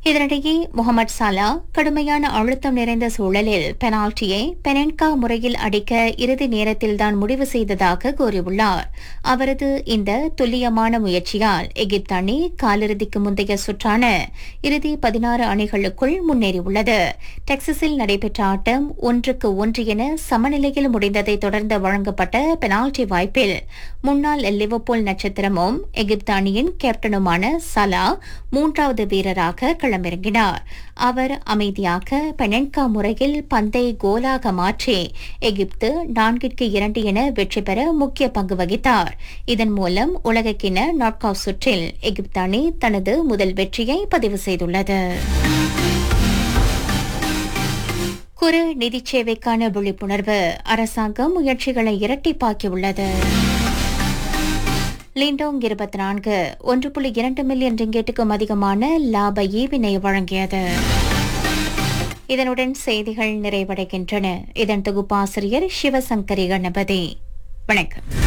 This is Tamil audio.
இதனிடையே முகமது சலா கடுமையான அழுத்தம் நிறைந்த சூழலில் பெனால்டியை பெனன்கா முறையில் அடிக்க இறுதி நேரத்தில்தான் முடிவு செய்ததாக கூறியுள்ளார் அவரது இந்த துல்லியமான முயற்சியால் எகிப்து அணி காலிறுதிக்கு முந்தைய சுற்றான இறுதி பதினாறு அணிகளுக்குள் முன்னேறியுள்ளது டெக்சஸில் நடைபெற்ற ஆட்டம் ஒன்றுக்கு ஒன்று என சமநிலையில் முடிந்ததை தொடர்ந்து வழங்கப்பட்ட பெனால்டி வாய்ப்பில் முன்னாள் லிவர்பூல் நட்சத்திரமும் எகிப்து அணியின் கேப்டனுமான சலா மூன்றாவது வீரராக களமிறங்கினார் அவர் அமைதியாக பெனன்கா முறையில் பந்தை கோலாக மாற்றி எகிப்து நான்கிற்கு இரண்டு என வெற்றி பெற முக்கிய பங்கு வகித்தார் இதன் மூலம் உலகக்கிண நாக் அவுட் சுற்றில் எகிப்து அணி தனது முதல் வெற்றியை பதிவு செய்துள்ளது குறு நிதிச் சேவைக்கான விழிப்புணர்வு அரசாங்கம் முயற்சிகளை இரட்டிப்பாக்கியுள்ளது லிண்டோங் இருபத்தி நான்கு ஒன்று புள்ளி இரண்டு மில்லியன் ரிங்கெட்டுக்கும் அதிகமான லாப ஈவினை வழங்கியது இதனுடன் செய்திகள் நிறைவடைகின்றன இதன் தொகுப்பாசிரியர் சிவசங்கரி கணபதி வணக்கம்